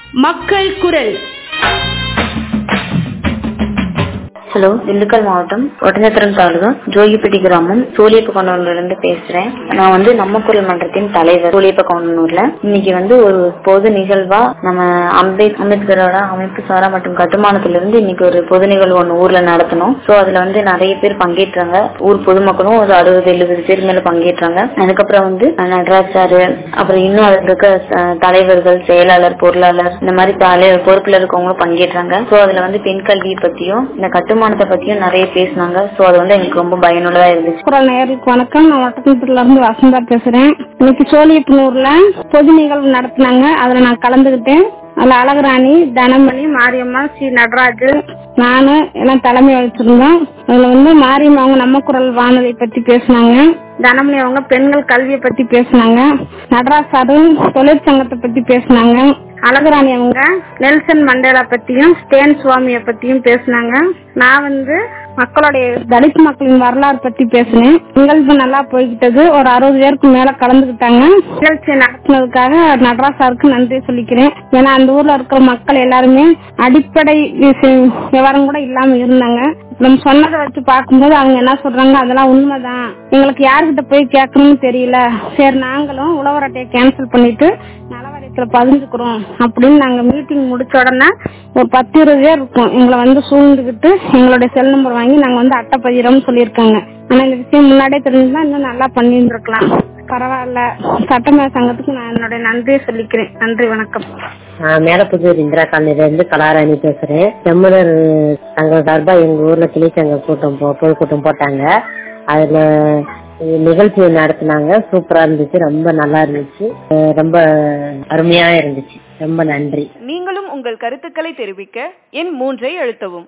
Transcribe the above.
மக்கள் குரல் ஹலோ திண்டுக்கல் மாவட்டம் ஒட்டஞ்சத்திரம் தாலுகா ஜோகிப்பட்டி கிராமம் சோழியப்ப இருந்து பேசுறேன் நான் வந்து நம்ம குரல் மன்றத்தின் தலைவர் சோழியப்ப கவுண்டனூர்ல இன்னைக்கு வந்து ஒரு பொது நிகழ்வா நம்ம அம்பேத் அம்பேத்கரோட அமைப்பு சாரா மற்றும் கட்டுமானத்திலிருந்து இன்னைக்கு ஒரு பொது நிகழ்வு ஒண்ணு ஊர்ல நடத்தணும் சோ அதுல வந்து நிறைய பேர் பங்கேற்றாங்க ஊர் பொதுமக்களும் ஒரு அறுபது எழுபது பேர் மேல பங்கேற்றாங்க அதுக்கப்புறம் வந்து நடராஜ் சாரு அப்புறம் இன்னும் அதுல இருக்க அஹ், தலைவர்கள் செயலாளர் பொருளாளர் இந்த மாதிரி தலைவர் பொறுப்புல இருக்கவங்களும் பங்கேற்றாங்க சோ அதுல வந்து பெண் கல்வியை பத்தியும் இந்த கட்டுமானத்தை பத்தியும் நிறைய பேசினாங்க சோ அது வந்து எங்களுக்கு ரொம்ப பயனுள்ளதா இருந்துச்சு குரல் நேயர்களுக்கு வணக்கம் நான் வட்டத்துல இருந்து வசந்தா பேசுறேன் இன்னைக்கு சோழியப்பனூர்ல பொது நிகழ்வு நடத்தினாங்க அதுல நான் கலந்துகிட்டேன் அதுல அழகுராணி தனமணி மாரியம்மா ஸ்ரீ நடராஜ் நானு எல்லாம் தலைமை வச்சிருந்தோம் அதுல வந்து மாரியம்மா அவங்க நம்ம குரல் வானொலி பத்தி பேசினாங்க தனமணி அவங்க பெண்கள் கல்வியை பத்தி பேசினாங்க நடராஜ் சாரு தொழிற்சங்கத்தை பத்தி பேசினாங்க அழகுராணி அவங்க நெல்சன் மண்டேலா பத்தியும் ஸ்டேன் சுவாமிய பத்தியும் பேசினாங்க நான் வந்து மக்களுடைய தலித் மக்களின் வரலாறு பத்தி பேசினேன் நிகழ்வு நல்லா போய்கிட்டது ஒரு அறுபது பேருக்கு மேல கலந்துகிட்டாங்க நிகழ்ச்சி நடத்தினதுக்காக நடராஜ் சாருக்கு நன்றி சொல்லிக்கிறேன் ஏன்னா அந்த ஊர்ல இருக்கிற மக்கள் எல்லாருமே அடிப்படை விஷயம் விவரம் கூட இல்லாம இருந்தாங்க நம்ம சொன்னதை வச்சு பார்க்கும்போது அவங்க என்ன சொல்றாங்க அதெல்லாம் உண்மைதான் எங்களுக்கு யாருக்கிட்ட போய் கேட்கணும்னு தெரியல சரி நாங்களும் உழவர் அட்டையை கேன்சல் பண்ணிட்டு நலவாரியத்துல பதிஞ்சுக்கிறோம் அப்படின்னு நாங்க மீட்டிங் முடிச்ச உடனே ஒரு பத்து இருபது பேர் இருக்கும் எங்களை வந்து சூழ்ந்துகிட்டு எங்களுடைய செல் நம்பர் வாங்கி நாங்க வந்து அட்டை பதிகிறோம்னு சொல்லியிருக்காங்க ஆனா இந்த விஷயம் முன்னாடியே தெரிஞ்சுதான் இன்னும் நல்லா பண்ணியிருந்திருக்கலாம் பரவாயில்ல சட்டமேல சங்கத்துக்கு நான் என்னுடைய நன்றியை சொல்லிக்கிறேன் நன்றி வணக்கம் நான் மேலப்புதூர் இந்திரா காலனில இருந்து கலாராணி பேசுறேன் செம்மலர் சங்கம் சார்பா எங்க ஊர்ல கிளிச்சங்க கூட்டம் போ- பொதுக்கூட்டம் போட்டாங்க அதுல நிகழ்ச்சி நடத்தினாங்க சூப்பரா இருந்துச்சு ரொம்ப நல்லா இருந்துச்சு அஹ் ரொம்ப அருமையா இருந்துச்சு ரொம்ப நன்றி நீங்களும் உங்கள் கருத்துக்களை தெரிவிக்க எண் மூன்றை அழுத்தவும்